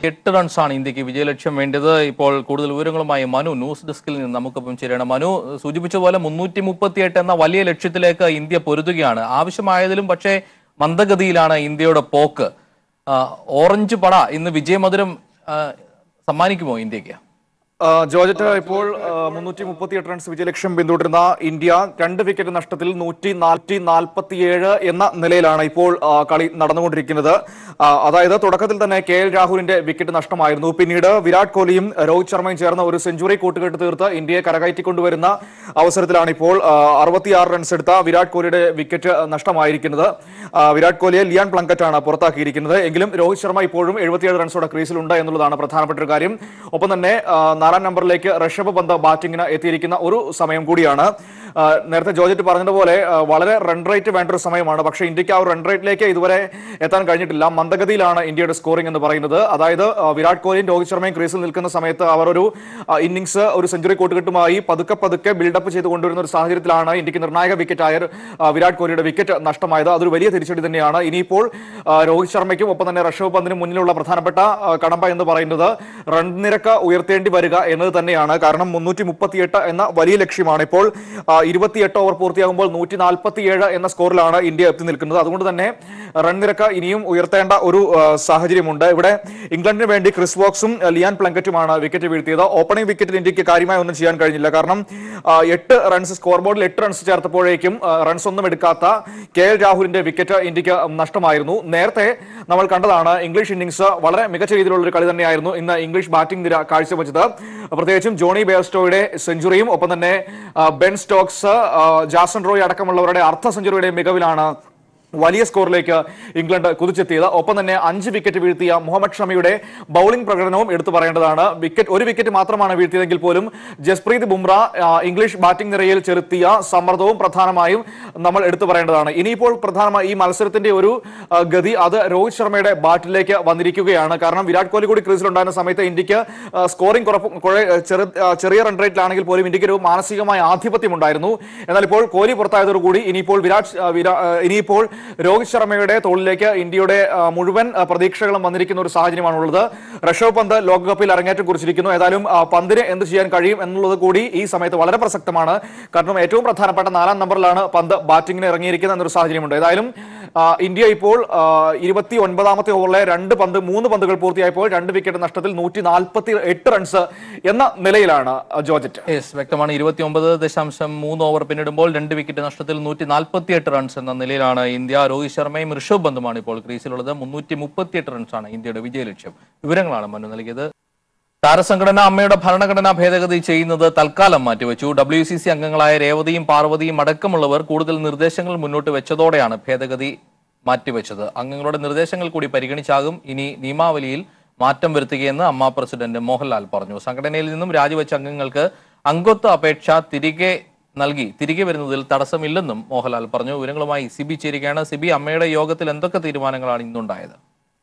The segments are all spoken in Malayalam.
എട്ട് റൺസാണ് ഇന്ത്യക്ക് വിജയലക്ഷ്യം വേണ്ടത് ഇപ്പോൾ കൂടുതൽ വിവരങ്ങളുമായി മനു ന്യൂസ് ഡെസ്കിൽ നിന്ന് നമുക്കൊപ്പം ചേരണം മനു സൂചിപ്പിച്ച പോലെ മുന്നൂറ്റി മുപ്പത്തിയെട്ട് എന്ന വലിയ ലക്ഷ്യത്തിലേക്ക് ഇന്ത്യ പൊരുതുകയാണ് ആവശ്യമായതിലും പക്ഷേ മന്ദഗതിയിലാണ് ഇന്ത്യയുടെ പോക്ക് ആ, ഓറഞ്ച് പട ഇന്ന് വിജയമധുരം ആ, സമ്മാനിക്കുമോ ഇന്ത്യക്ക് ആ, ജോർജറ്റ് ഇപ്പോൾ മുന്നൂറ്റി മുപ്പത്തിയെട്ട് റൺസ് വിജയലക്ഷ്യം പിന്തുടരുന്ന ഇന്ത്യ രണ്ട് വിക്കറ്റ് നഷ്ടത്തിൽ നൂറ്റി നാൽപ്പത്തി നാൽപ്പത്തിയേഴ് എന്ന നിലയിലാണ് ഇപ്പോൾ ആ, കളി നടന്നുകൊണ്ടിരിക്കുന്നത് ആ, അതായത് തുടക്കത്തിൽ തന്നെ കെ എൽ രാഹുലിന്റെ വിക്കറ്റ് നഷ്ടമായിരുന്നു പിന്നീട് വിരാട് കോഹ്ലിയും രോഹിത് ശർമ്മയും ചേർന്ന ഒരു സെഞ്ചുറി കൂട്ടുകെട്ട് തീർത്ത് ഇന്ത്യയെ കരകയറ്റിക്കൊണ്ടുവരുന്ന അവസരത്തിലാണ് ഇപ്പോൾ അറുപത്തിയാറ് റൺസ് എടുത്ത വിരാട് കോഹ്ലിയുടെ വിക്കറ്റ് നഷ്ടമായിരിക്കുന്നത് ആ, വിരാട് കോഹ്ലിയെ ലിയാൻ പ്ലങ്കറ്റാണ് പുറത്താക്കിയിരിക്കുന്നത് എങ്കിലും രോഹിത് ശർമ്മ ഇപ്പോഴും എഴുപത്തിയേഴ് റൺസോടെ ക്രീസിലുണ്ട് എന്നുള്ളതാണ് പ്രധാനപ്പെട്ട ഒരു കാര്യം ഒപ്പം തന്നെ ആ, നാലാം നമ്പറിലേക്ക് ഋഷഭ് പന്ത് ബാറ്റിംഗിന് എത്തിയിരിക്കുന്ന ഒരു സമയം കൂടിയാണ് ആ, നേരത്തെ ജോർജറ്റ് പറഞ്ഞതുപോലെ ആ, വളരെ റൺ റേറ്റ് വേണ്ട ഒരു സമയമാണ് പക്ഷേ ഇന്ത്യക്ക് ആ ഒരു റൺ റേറ്റിലേക്ക് ഇതുവരെ എത്താൻ കഴിഞ്ഞിട്ടില്ല മന്ദഗതിയിലാണ് ഇന്ത്യയുടെ സ്കോറിംഗ് എന്ന് പറയുന്നത് അതായത് ആ, വിരാട് കോഹ്ലിയും രോഹിത് ശർമ്മയും ക്രീസിൽ നിൽക്കുന്ന സമയത്ത് അവർ ഒരു ഇന്നിംഗ്സ് ഒരു സെഞ്ചുറി കൂട്ടുകെട്ടുമായി പതുക്കെ പതുക്കെ ബിൽഡപ്പ് ചെയ്ത് കൊണ്ടുവരുന്ന ഒരു സാഹചര്യത്തിലാണ് ഇന്ത്യക്ക് നിർണായക വിക്കറ്റായ ആ, വിരാട് കോഹ്ലിയുടെ വിക്കറ്റ് നഷ്ടമായത് അതൊരു വലിയ തിരിച്ചടി തന്നെയാണ് ഇനിയിപ്പോൾ ആ, രോഹിത് ശർമ്മയ്ക്കും ഒപ്പം തന്നെ ഋഷഭ് പന്തിനും മുന്നിലുള്ള പ്രധാനപ്പെട്ട ആ, കടമ്പ എന്ന് പറയുന്നത് റൺ നിരക്ക് ഉയർത്തേണ്ടി വരിക എന്നത് തന്നെയാണ് കാരണം മുന്നൂറ്റി മുപ്പത്തിയെട്ട് എന്ന വലിയ ലക്ഷ്യമാണ് ഇപ്പോൾ ആ, ഇരുപത്തിയെട്ട് ഓവർ പൂർത്തിയാകുമ്പോൾ നൂറ്റി നാൽപ്പത്തിയേഴ് എന്ന സ്കോറിലാണ് ഇന്ത്യ എത്തി നിൽക്കുന്നത് അതുകൊണ്ട് തന്നെ റൺ നിരക്ക് ഇനിയും ഉയർത്തേണ്ട ഒരു ആ, സാഹചര്യമുണ്ട് ഇവിടെ ഇംഗ്ലണ്ടിന് വേണ്ടി ക്രിസ് വോക്സും ആ, ലിയാൻ പ്ലങ്കറ്റുമാണ് വിക്കറ്റ് വീഴ്ത്തിയത് ഓപ്പണിംഗ് വിക്കറ്റിൽ ഇന്ത്യക്ക് കാര്യമായി ഒന്നും ചെയ്യാൻ കഴിഞ്ഞില്ല കാരണം ആ, എട്ട് റൺസ് സ്കോർ ബോർഡിൽ എട്ട് റൺസ് ചേർത്തപ്പോഴേക്കും റൺസ് ഒന്നും എടുക്കാത്ത കെ എൽ രാഹുലിന്റെ വിക്കറ്റ് ഇന്ത്യക്ക് നഷ്ടമായിരുന്നു നേരത്തെ നമ്മൾ കണ്ടതാണ് ഇംഗ്ലീഷ് ഇന്നിംഗ്സ് വളരെ മികച്ച രീതിയിലുള്ള ഒരു കളി തന്നെയായിരുന്നു ഇന്ന് ഇംഗ്ലീഷ് ബാറ്റിംഗ് നിര കാഴ്ചവെച്ചത് പ്രത്യേകിച്ചും ജോണി ബെയർസ്റ്റോയുടെ സെഞ്ചുറിയും ഒപ്പം തന്നെ ആ, ബെൻ സ്റ്റോക്സ് ആ, ജാസൺ റോയ് അടക്കമുള്ളവരുടെ അർദ്ധ സെഞ്ചുറിയുടെ മികവിലാണ് വലിയ സ്കോറിലേക്ക് ഇംഗ്ലണ്ട് കുതിച്ചെത്തിയത് ഒപ്പം തന്നെ അഞ്ച് വിക്കറ്റ് വീഴ്ത്തിയ മുഹമ്മദ് ഷമിയുടെ ബൌളിംഗ് പ്രകടനവും എടുത്തു പറയേണ്ടതാണ് വിക്കറ്റ് ഒരു വിക്കറ്റ് മാത്രമാണ് വീഴ്ത്തിയതെങ്കിൽ പോലും ജസ്പ്രീത് ബുംറ ആ, ഇംഗ്ലീഷ് ബാറ്റിംഗ് നിരയിൽ ചെലുത്തിയ സമ്മർദ്ദവും പ്രധാനമായും നമ്മൾ എടുത്തു പറയേണ്ടതാണ് ഇനിയിപ്പോൾ പ്രധാനമായി ഈ മത്സരത്തിന്റെ ഒരു ആ, ഗതി അത് രോഹിത് ശർമ്മയുടെ ബാറ്റിലേക്ക് വന്നിരിക്കുകയാണ് കാരണം വിരാട് കോഹ്ലി കൂടി ക്രീസിലുണ്ടായിരുന്ന സമയത്ത് ഇന്ത്യക്ക് ആ, സ്കോറിംഗ് കുറപ്പ് കുറെ ചെറു ആ, ചെറിയ റൺ റേറ്റിലാണെങ്കിൽ പോലും ഇന്ത്യക്ക് ഒരു മാനസികമായ ആധിപത്യം ഉണ്ടായിരുന്നു എന്നാൽ ഇപ്പോൾ കോഹ്ലി പുറത്തായതോടുകൂടി ഇനിയിപ്പോൾ വിരാട് ആ, വിരാ- ആ, ഇനിയിപ്പോൾ രോഹിത് ശർമ്മയുടെ തോളിലേക്ക് ഇന്ത്യയുടെ ആ, മുഴുവൻ ആ, പ്രതീക്ഷകളും വന്നിരിക്കുന്ന ഒരു സാഹചര്യമാണുള്ളത് ഋഷഭ് പന്ത് ലോകകപ്പിൽ അരങ്ങേറ്റം കുറിച്ചിരിക്കുന്നു ഏതായാലും ആ, പന്തിന് എന്ത് ചെയ്യാൻ കഴിയും എന്നുള്ളത് കൂടി ഈ സമയത്ത് വളരെ പ്രസക്തമാണ് കാരണം ഏറ്റവും പ്രധാനപ്പെട്ട നാലാം നമ്പറിലാണ് പന്ത് ബാറ്റിംഗിന് ഇറങ്ങിയിരിക്കുന്നത് എന്നൊരു സാഹചര്യമുണ്ട് ഏതായാലും ആ, ഇന്ത്യ ഇപ്പോൾ ഇരുപത്തി ഒൻപതാമത്തെ ഓവറിലെ രണ്ട് പന്ത് മൂന്ന് പന്തുകൾ പൂർത്തിയായപ്പോൾ രണ്ട് വിക്കറ്റ് നഷ്ടത്തിൽ നൂറ്റി നാൽപ്പത്തി എട്ട് റൺസ് എന്ന നിലയിലാണ് ആ, ജോർജറ്റ് യെസ് വ്യക്തമാണ് ഇരുപത്തി ഒമ്പത് ദശാംശം മൂന്ന് ഓവർ പിന്നിടുമ്പോൾ രണ്ട് വിക്കറ്റ് നഷ്ടത്തിൽ നൂറ്റി നാൽപ്പത്തിയെട്ട് റൺസ് എന്ന നിലയിലാണ് ഇന്ത്യ രോഹിത് ശർമ്മയും ഋഷഭ് പന്തുമാണ് ഇപ്പോൾ ക്രീസിലുള്ളത് മുന്നൂറ്റി മുപ്പത്തിയെട്ട് റൺസാണ് ഇന്ത്യയുടെ വിജയലക്ഷ്യം വിവരങ്ങളാണ് മനു നൽകിയത് താരസംഘടന അമ്മയുടെ ഭരണഘടനാ ഭേദഗതി ചെയ്യുന്നത് തൽക്കാലം മാറ്റിവെച്ചു ഡബ്ല്യു സി സി അംഗങ്ങളായ രേവതിയും പാർവതിയും അടക്കമുള്ളവർ കൂടുതൽ നിർദ്ദേശങ്ങൾ മുന്നോട്ട് വെച്ചതോടെയാണ് ഭേദഗതി മാറ്റിവെച്ചത് അംഗങ്ങളുടെ നിർദ്ദേശങ്ങൾ കൂടി പരിഗണിച്ചാകും ഇനി നിയമാവലിയിൽ മാറ്റം വരുത്തുകയെന്ന് അമ്മ പ്രസിഡന്റ് മോഹൻലാൽ പറഞ്ഞു സംഘടനയിൽ നിന്നും രാജിവെച്ച അംഗങ്ങൾക്ക് അംഗത്വ അപേക്ഷ തിരികെ നൽകി തിരികെ വരുന്നതിൽ തടസ്സമില്ലെന്നും മോഹൻലാൽ പറഞ്ഞു വിവരങ്ങളുമായി സിബി ചേരുകയാണ് സിബി അമ്മയുടെ യോഗത്തിൽ എന്തൊക്കെ തീരുമാനങ്ങളാണ് ഇന്നുണ്ടായത്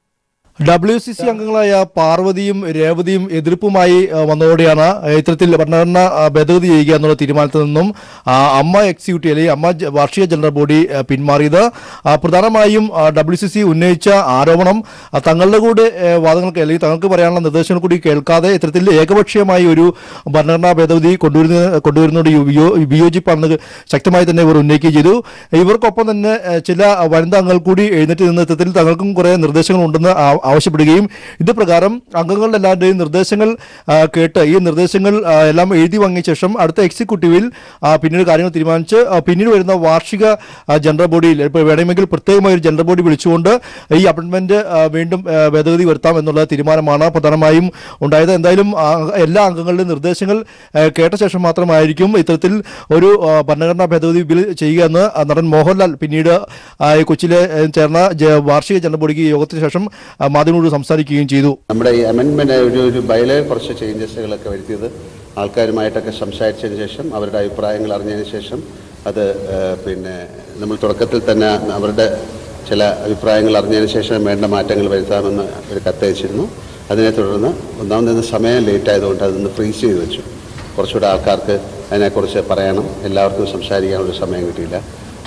ഡബ്ല്യു സി സി അംഗങ്ങളായ പാർവതിയും രേവതിയും എതിർപ്പുമായി ആ, വന്നതോടെയാണ് ആ, ഇത്തരത്തിൽ ഭരണഘടന ആ, ഭേദഗതി ചെയ്യുക എന്നുള്ള തീരുമാനത്തിൽ നിന്നും ആ, അമ്മ എക്സിക്യൂട്ടീവ് അല്ലെങ്കിൽ അമ്മ ജ- വാർഷിക ജനറൽ ബോഡി ആ, പിന്മാറിയത് ആ, പ്രധാനമായും ഡബ്ല്യു സി സി ഉന്നയിച്ച ആരോപണം ആ, തങ്ങളുടെ കൂടെ ആ, വാദങ്ങൾക്ക് അല്ലെങ്കിൽ തങ്ങൾക്ക് പറയാനുള്ള നിർദ്ദേശങ്ങൾ കൂടി കേൾക്കാതെ ഇത്തരത്തിൽ ഏകപക്ഷീയമായി ഒരു ഭരണഘടനാ ഭേദഗതി കൊണ്ടുവരുന്ന കൊണ്ടുവരുന്നതോട് യു- വിയോ- വിയോജിപ്പാണെന്ന് ശക്തമായി തന്നെ ഇവർ ഉന്നയിക്കുകയും ചെയ്തു ഇവർക്കൊപ്പം തന്നെ ആ, ചില വനിതാ അംഗങ്ങൾ കൂടി എഴുന്നേറ്റ് നിന്ന ഇത്തരത്തിൽ തങ്ങൾക്കും കുറെ നിർദ്ദേശങ്ങൾ ഉണ്ടെന്ന് ആ- ആവശ്യപ്പെടുകയും ഇത് പ്രകാരം അംഗങ്ങളുടെ എല്ലാവരുടെയും നിർദ്ദേശങ്ങൾ ആ, കേട്ട് ഈ നിർദ്ദേശങ്ങൾ ആ, എല്ലാം എഴുതി വാങ്ങിയ ശേഷം അടുത്ത എക്സിക്യൂട്ടീവിൽ ആ, പിന്നീട് കാര്യങ്ങൾ തീരുമാനിച്ച് ആ, പിന്നീട് വരുന്ന വാർഷിക ആ, ജനറൽ ബോഡിയിൽ ഇപ്പോൾ വേണമെങ്കിൽ പ്രത്യേകമായ ഒരു ജനറൽ ബോഡി വിളിച്ചുകൊണ്ട് ഈ അപ്പോയിന്റ്മെന്റ് ആ, വീണ്ടും ആ, ഭേദഗതി വരുത്താം എന്നുള്ള തീരുമാനമാണ് പ്രധാനമായും ഉണ്ടായത് എന്തായാലും ആ, എല്ലാ അംഗങ്ങളുടെയും നിർദ്ദേശങ്ങൾ ആ, കേട്ട ശേഷം മാത്രമായിരിക്കും ഇത്തരത്തിൽ ഒരു ആ, ഭരണഘടനാ ഭേദഗതി ബിൽ ചെയ്യുക എന്ന് ആ, നടൻ മോഹൻലാൽ പിന്നീട് ആ, ഈ കൊച്ചിയിലെ ആ, ചേർന്ന ജ- വാർഷിക ജനറൽ ബോഡിക്ക് യോഗത്തിന് ശേഷം ആ, മാധ്യമങ്ങളോട് സംസാരിക്കുകയും ചെയ്തു നമ്മുടെ ഈ അമെൻമെന്റ് ഒരു ഒരു ബൈലയിൽ കുറച്ച് ചേഞ്ചസുകളൊക്കെ വരുത്തിയത് ആൾക്കാരുമായിട്ടൊക്കെ സംസാരിച്ചതിന് ശേഷം അവരുടെ അഭിപ്രായങ്ങൾ അറിഞ്ഞതിന് ശേഷം അത് ഏഹ്, പിന്നെ നമ്മൾ തുടക്കത്തിൽ തന്നെ അവരുടെ ചില അഭിപ്രായങ്ങൾ അറിഞ്ഞതിന് ശേഷം വേണ്ട മാറ്റങ്ങൾ വരുത്താമെന്ന് ഒരു കത്തയച്ചിരുന്നു അതിനെ തുടർന്ന് ഒന്നാമത് സമയം ലേറ്റ് ആയതുകൊണ്ട് അതൊന്ന് ഫ്രീസ് ചെയ്ത് വെച്ചു കുറച്ചുകൂടെ ആൾക്കാർക്ക് അതിനെക്കുറിച്ച് പറയണം എല്ലാവർക്കും സംസാരിക്കാനുള്ള സമയം കിട്ടിയില്ല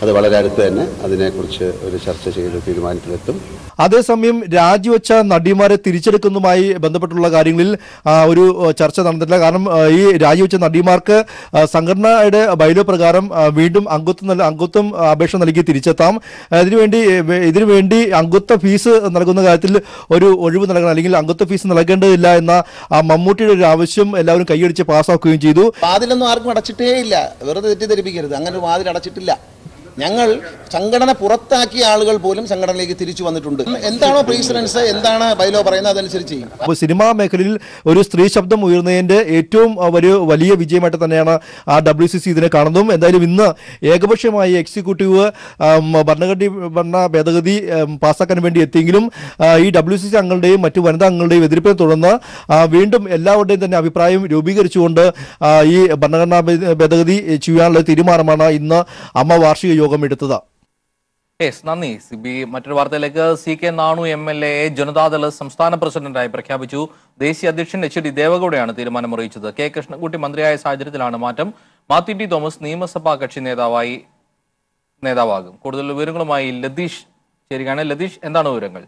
അത് വളരെ അടുത്ത് തന്നെ അതിനെക്കുറിച്ച് ഒരു ചർച്ച ചെയ്ത് തീരുമാനത്തിലെത്തും അതേസമയം രാജിവെച്ച നടിമാരെ തിരിച്ചെടുക്കുന്നതുമായി ബന്ധപ്പെട്ടുള്ള കാര്യങ്ങളിൽ ആ, ഒരു ആ, ചർച്ച നടന്നിട്ടില്ല കാരണം ആ, ഈ രാജിവെച്ച നടിമാർക്ക് ആ, സംഘടനയുടെ ബൈലോ പ്രകാരം ആ, വീണ്ടും അംഗത്വം നൽ- അംഗത്വം ആ, അപേക്ഷ നൽകി തിരിച്ചെത്താം ഇതിനുവേണ്ടി വേ- ഇതിനുവേണ്ടി അംഗത്വ ഫീസ് നൽകുന്ന കാര്യത്തിൽ ഒരു ഒഴിവ് നൽകണം അല്ലെങ്കിൽ അംഗത്വ ഫീസ് നൽകേണ്ടതില്ല എന്ന ആ, മമ്മൂട്ടിയുടെ ഒരു ആവശ്യം എല്ലാവരും കൈയടിച്ച് പാസ്സാക്കുകയും ചെയ്തു വാതിലൊന്നും ആർക്കും അടച്ചിട്ടേ ഇല്ല വെറുതെ തെറ്റിദ്ധരിപ്പിക്കരുത് അങ്ങനെ ഒരു വാതിൽ അടച്ചിട്ടില്ല ഞങ്ങൾ സംഘടന പുറത്താക്കിയ ആളുകൾ പോലും സംഘടനയിലേക്ക് തിരിച്ചു വന്നിട്ടുണ്ട് എന്താണോ പ്രസിഡൻസ് എന്താണ് ബൈലോ പറയുന്നത് അതനുസരിച്ച് ചെയ്യും അപ്പോൾ സിനിമാ മേഖലയിൽ ഒരു സ്ത്രീ ശബ്ദം ഉയർന്നതിന്റെ ഏറ്റവും ആ, ഒരു വലിയ വിജയമായിട്ട് തന്നെയാണ് ആ ഡബ്ല്യു സി സി ഇതിനെ കാണുന്നതും എന്തായാലും ഇന്ന് ഏകപക്ഷീയമായി എക്സിക്യൂട്ടീവ് ആം, ഭരണഘടന ഭരണ ഭേദഗതി ആം, പാസ്സാക്കാൻ വേണ്ടി എത്തിയെങ്കിലും ആ, ഈ ഡബ്ല്യു സി സി അംഗങ്ങളുടെയും മറ്റു വനിതാ അംഗങ്ങളുടെയും എതിർപ്പിനെ തുടർന്ന് ആ, വീണ്ടും എല്ലാവരുടെയും തന്നെ അഭിപ്രായം രൂപീകരിച്ചുകൊണ്ട് ആ, ഈ ഭരണഘടനാ ഭേദ- ഭേദഗതി ചെയ്യാനുള്ള തീരുമാനമാണ് ഇന്ന് അമ്മ വാർഷിക യോഗം എടുത്തത് യെസ് നന്ദി സിബി മറ്റൊരു വാർത്തയിലേക്ക് C K Nanu M L A Janata Dal സംസ്ഥാന പ്രസിഡന്റായി പ്രഖ്യാപിച്ചു ദേശീയ അധ്യക്ഷൻ എച്ച് ഡി ദേവഗൌഡയാണ് തീരുമാനം അറിയിച്ചത് കെ കൃഷ്ണൻകുട്ടി മന്ത്രിയായ സാഹചര്യത്തിലാണ് മാറ്റം മാത്യു ടി തോമസ് നിയമസഭാ കക്ഷി നേതാവായി നേതാവാകും കൂടുതൽ വിവരങ്ങളുമായി ലതീഷ് ചേരുകയാണ് ലതീഷ് എന്താണ് വിവരങ്ങൾ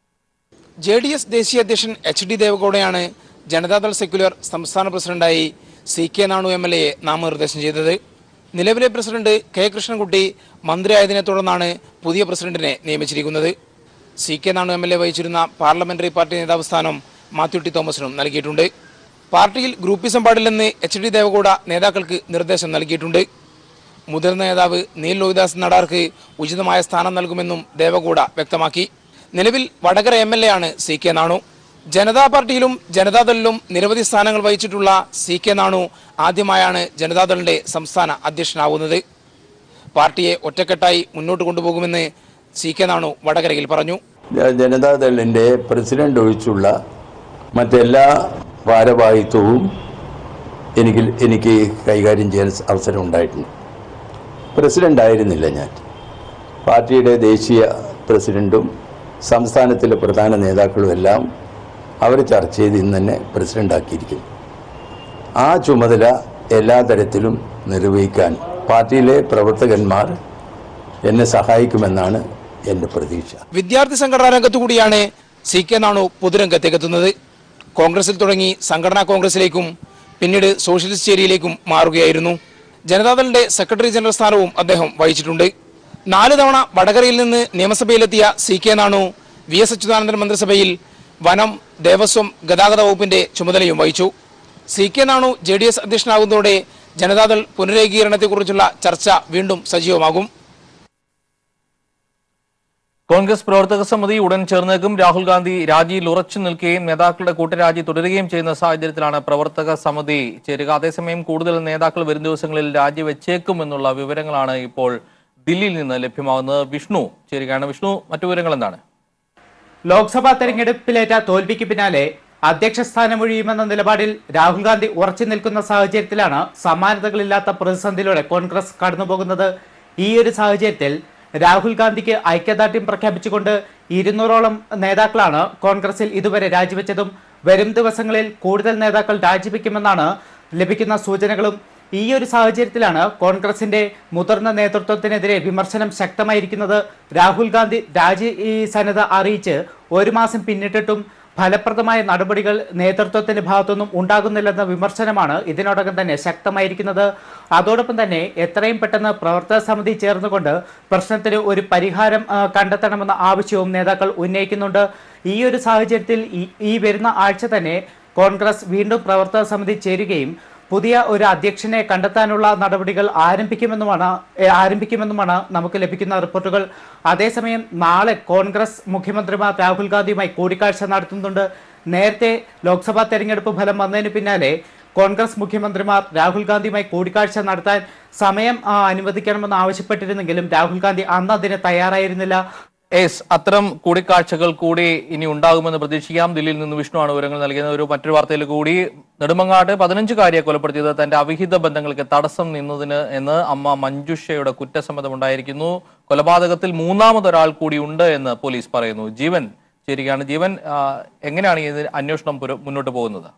ജെ ഡി എസ് ദേശീയ അധ്യക്ഷൻ എച്ച് ഡി ദേവഗൌഡയാണ് ജനതാദൾ സെക്യുലർ സംസ്ഥാന പ്രസിഡന്റായി C K Nanu M L എയെ നാമനിർദ്ദേശം ചെയ്തത് നിലവിലെ പ്രസിഡന്റ് കെ കൃഷ്ണൻകുട്ടി മന്ത്രിയായതിനെ തുടർന്നാണ് പുതിയ പ്രസിഡന്റിനെ നിയമിച്ചിരിക്കുന്നത് C K Nanu M L A വഹിച്ചിരുന്ന പാർലമെന്ററി പാർട്ടി നേതാവ് സ്ഥാനം മാത്യു ടി തോമസിനും നൽകിയിട്ടുണ്ട് പാർട്ടിയിൽ ഗ്രൂപ്പിസം പാടില്ലെന്ന് എച്ച് ഡി ദേവഗൌഡ നേതാക്കൾക്ക് നിർദ്ദേശം നൽകിയിട്ടുണ്ട് മുതിർന്ന നേതാവ് നീൽ ലോഹിദാസ് നടാർക്ക് ഉചിതമായ സ്ഥാനം നൽകുമെന്നും ദേവഗൌഡ വ്യക്തമാക്കി നിലവിൽ വടകര എം എൽ എ ആണ് സി കെ നാണു ജനതാ പാർട്ടിയിലും ജനതാദളിലും നിരവധി സ്ഥാനങ്ങൾ വഹിച്ചിട്ടുള്ള സി കെ നാണു ആദ്യമായാണ് ജനതാദളിന്റെ സംസ്ഥാന അധ്യക്ഷനാവുന്നത് പാർട്ടിയെ ഒറ്റക്കെട്ടായി മുന്നോട്ട് കൊണ്ടുപോകുമെന്ന് സി കെ നാണു വടകരയിൽ പറഞ്ഞു ജനതാദളിൻ്റെ പ്രസിഡന്റ് ഒഴിച്ചുള്ള മറ്റെല്ലാ ഭാരവാഹിത്വവും എനിക്ക് എനിക്ക് കൈകാര്യം ചെയ്യാൻ അവസരം ഉണ്ടായിട്ടുണ്ട് പ്രസിഡന്റ് ആയിരുന്നില്ല ഞാൻ പാർട്ടിയുടെ ദേശീയ പ്രസിഡന്റും സംസ്ഥാനത്തിലെ പ്രധാന നേതാക്കളും എല്ലാം അവർ ചർച്ച ചെയ്ത് ഇന്ന് തന്നെ പ്രസിഡന്റാക്കിയിരിക്കുന്നു ആ ചുമതല എല്ലാ തരത്തിലും നിർവഹിക്കാൻ പാർട്ടിയിലെ പ്രവർത്തകന്മാർ എന്നെ സഹായിക്കുമെന്നാണ് എൻ്റെ പ്രതീക്ഷ വിദ്യാർത്ഥി സംഘടനാ രംഗത്തു കൂടിയാണ് സി കെ നാണു പൊതുരംഗത്തേക്കെത്തുന്നത് കോൺഗ്രസിൽ തുടങ്ങി സംഘടനാ കോൺഗ്രസിലേക്കും പിന്നീട് സോഷ്യലിസ്റ്റ് ചേരിയിലേക്കും മാറുകയായിരുന്നു ജനതാദളിന്റെ സെക്രട്ടറി ജനറൽ സ്ഥാനവും അദ്ദേഹം വഹിച്ചിട്ടുണ്ട് നാല് തവണ വടകരയിൽ നിന്ന് നിയമസഭയിലെത്തിയ C K Nanu V S Achuthanandan മന്ത്രിസഭയിൽ വനം ദേവസ്വം ഗതാഗത വകുപ്പിന്റെ ചുമതലയും വഹിച്ചു C K Nanu J D S അധ്യക്ഷനാകുന്നതോടെ ജനതാദൾ പുനരേകീകരണത്തെക്കുറിച്ചുള്ള ചർച്ച വീണ്ടും സജീവമാകും കോൺഗ്രസ് പ്രവർത്തക സമിതി ഉടൻ ചേർന്നേക്കും രാഹുൽ ഗാന്ധി രാജിയിൽ ഉറച്ചു നിൽക്കുകയും നേതാക്കളുടെ കൂട്ടരാജി തുടരുകയും ചെയ്യുന്ന സാഹചര്യത്തിലാണ് പ്രവർത്തക സമിതി ചേരുക അതേസമയം കൂടുതൽ നേതാക്കൾ വരും ദിവസങ്ങളിൽ രാജിവെച്ചേക്കും എന്നുള്ള വിവരങ്ങളാണ് ഇപ്പോൾ ദില്ലിയിൽ നിന്ന് ലഭ്യമാകുന്നത് വിഷ്ണു ചേരുകയാണ് വിഷ്ണു മറ്റു വിവരങ്ങൾ എന്താണ് ലോക്സഭാ തെരഞ്ഞെടുപ്പിലേറ്റ തോൽവിക്ക് പിന്നാലെ അധ്യക്ഷ സ്ഥാനമൊഴിയുമെന്ന നിലപാടിൽ രാഹുൽ ഗാന്ധി ഉറച്ചു നിൽക്കുന്ന സാഹചര്യത്തിലാണ് സമാനതകളില്ലാത്ത പ്രതിസന്ധിയിലൂടെ കോൺഗ്രസ് കടന്നുപോകുന്നത് ഈ ഒരു സാഹചര്യത്തിൽ രാഹുൽ ഗാന്ധിക്ക് ഐക്യദാർഢ്യം പ്രഖ്യാപിച്ചുകൊണ്ട് ഇരുന്നൂറോളം നേതാക്കളാണ് കോൺഗ്രസിൽ ഇതുവരെ രാജിവെച്ചതും വരും ദിവസങ്ങളിൽ കൂടുതൽ നേതാക്കൾ രാജിവെക്കുമെന്നാണ് ലഭിക്കുന്ന സൂചനകളും ഈ ഒരു സാഹചര്യത്തിലാണ് കോൺഗ്രസിന്റെ മുതിർന്ന നേതൃത്വത്തിനെതിരെ വിമർശനം ശക്തമായിരിക്കുന്നത് രാഹുൽ ഗാന്ധി രാജി ഈ സന്നദ്ധ അറിയിച്ച് ഒരു മാസം പിന്നിട്ടിട്ടും ഫലപ്രദമായ നടപടികൾ നേതൃത്വത്തിന്റെ ഭാഗത്തുനിന്നും ഉണ്ടാകുന്നില്ലെന്ന വിമർശനമാണ് ഇതിനോടകം തന്നെ ശക്തമായിരിക്കുന്നത് അതോടൊപ്പം തന്നെ എത്രയും പെട്ടെന്ന് പ്രവർത്തക സമിതി ചേർന്നുകൊണ്ട് പ്രശ്നത്തിന് ഒരു പരിഹാരം ആ, കണ്ടെത്തണമെന്ന ആവശ്യവും നേതാക്കൾ ഉന്നയിക്കുന്നുണ്ട് ഈ ഒരു സാഹചര്യത്തിൽ ഈ- ഈ വരുന്ന ആഴ്ച തന്നെ കോൺഗ്രസ് വീണ്ടും പ്രവർത്തക സമിതി ചേരുകയും പുതിയ ഒരു അധ്യക്ഷനെ കണ്ടെത്താനുള്ള നടപടികൾ ആരംഭിക്കുമെന്നുമാണ് ഏ, ആരംഭിക്കുമെന്നുമാണ് നമുക്ക് ലഭിക്കുന്ന റിപ്പോർട്ടുകൾ അതേസമയം നാളെ കോൺഗ്രസ് മുഖ്യമന്ത്രിമാർ രാഹുൽ ഗാന്ധിയുമായി കൂടിക്കാഴ്ച നടത്തുന്നുണ്ട് നേരത്തെ ലോക്സഭാ തെരഞ്ഞെടുപ്പ് ഫലം വന്നതിന് പിന്നാലെ കോൺഗ്രസ് മുഖ്യമന്ത്രിമാർ രാഹുൽ ഗാന്ധിയുമായി കൂടിക്കാഴ്ച നടത്താൻ സമയം ആ, അനുവദിക്കണമെന്ന് ആവശ്യപ്പെട്ടിരുന്നെങ്കിലും രാഹുൽ ഗാന്ധി അന്ന് അതിന് തയ്യാറായിരുന്നില്ല എസ് അത്തരം കൂടിക്കാഴ്ചകൾ കൂടി ഇനി ഉണ്ടാകുമെന്ന് പ്രതീക്ഷിക്കാം ദില്ലിയിൽ നിന്ന് വിഷ്ണുവാണ് വിവരങ്ങൾ നൽകിയത് ഒരു മറ്റൊരു വാർത്തയിൽ കൂടി നെടുമങ്ങാട് പതിനഞ്ചുകാരിയെ കൊലപ്പെടുത്തിയത് തന്റെ അവിഹിത ബന്ധങ്ങൾക്ക് തടസ്സം നിന്നതിന് എന്ന് അമ്മ മഞ്ജുഷയുടെ കുറ്റസമ്മതമുണ്ടായിരിക്കുന്നു കൊലപാതകത്തിൽ മൂന്നാമതൊരാൾ കൂടി ഉണ്ട് എന്ന് പോലീസ് പറയുന്നു ജീവൻ ചേരുകയാണ് ജീവൻ ആ, എങ്ങനെയാണ് ഈ അന്വേഷണം പുര- മുന്നോട്ട് പോകുന്നത്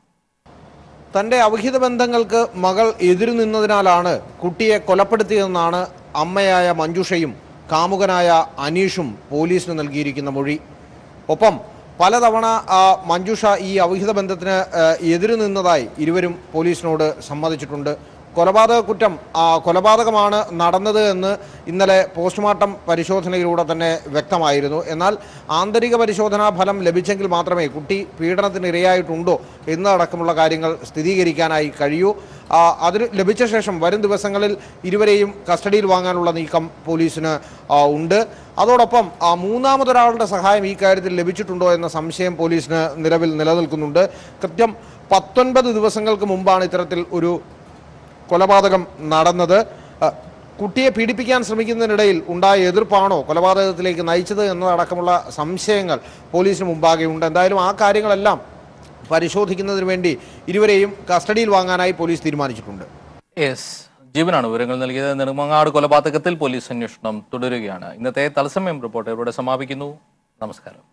തന്റെ അവിഹിത ബന്ധങ്ങൾക്ക് മകൾ എതിരു നിന്നതിനാലാണ് കുട്ടിയെ കൊലപ്പെടുത്തിയതെന്നാണ് അമ്മയായ മഞ്ജുഷയും കാമുകനായ അനീഷും പോലീസിന് നൽകിയിരിക്കുന്ന മൊഴി ഒപ്പം പലതവണ ആ, മഞ്ജുഷ ഈ അവിഹിത ബന്ധത്തിന് ആ, എതിര് നിന്നതായി ഇരുവരും പോലീസിനോട് സമ്മതിച്ചിട്ടുണ്ട് കൊലപാതക കുറ്റം ആ, കൊലപാതകമാണ് നടന്നത് എന്ന് ഇന്നലെ പോസ്റ്റ്മോർട്ടം പരിശോധനയിലൂടെ തന്നെ വ്യക്തമായിരുന്നു എന്നാൽ ആന്തരിക പരിശോധനാ ഫലം ലഭിച്ചെങ്കിൽ മാത്രമേ കുട്ടി പീഡനത്തിന് ഇരയായിട്ടുണ്ടോ എന്നതടക്കമുള്ള കാര്യങ്ങൾ സ്ഥിരീകരിക്കാനായി കഴിയൂ ആ, അതിന് ലഭിച്ച ശേഷം വരും ദിവസങ്ങളിൽ ഇരുവരെയും കസ്റ്റഡിയിൽ വാങ്ങാനുള്ള നീക്കം പോലീസിന് ആ, ഉണ്ട് അതോടൊപ്പം ആ, മൂന്നാമതൊരാളുടെ സഹായം ഈ കാര്യത്തിൽ ലഭിച്ചിട്ടുണ്ടോ എന്ന സംശയം പോലീസിന് നിലവിൽ നിലനിൽക്കുന്നുണ്ട് കൃത്യം പത്തൊൻപത് ദിവസങ്ങൾക്ക് മുമ്പാണ് ഇത്തരത്തിൽ ഒരു കൊലപാതകം നടന്നത് ആ, കുട്ടിയെ പീഡിപ്പിക്കാൻ ശ്രമിക്കുന്നതിനിടയിൽ ഉണ്ടായ എതിർപ്പാണോ കൊലപാതകത്തിലേക്ക് നയിച്ചത് എന്നതടക്കമുള്ള സംശയങ്ങൾ പോലീസിന് മുമ്പാകെ ഉണ്ട് എന്തായാലും ആ കാര്യങ്ങളെല്ലാം പരിശോധിക്കുന്നതിന് വേണ്ടി ഇരുവരെയും കസ്റ്റഡിയിൽ വാങ്ങാനായി പോലീസ് തീരുമാനിച്ചിട്ടുണ്ട് യെസ് ജീവനാണ് വിവരങ്ങൾ നൽകിയത് നെടുമങ്ങാട് കൊലപാതകത്തിൽ പോലീസ് അന്വേഷണം തുടരുകയാണ് ഇന്നത്തെ തത്സമയം റിപ്പോർട്ട് ഇവിടെ സമാപിക്കുന്നു നമസ്കാരം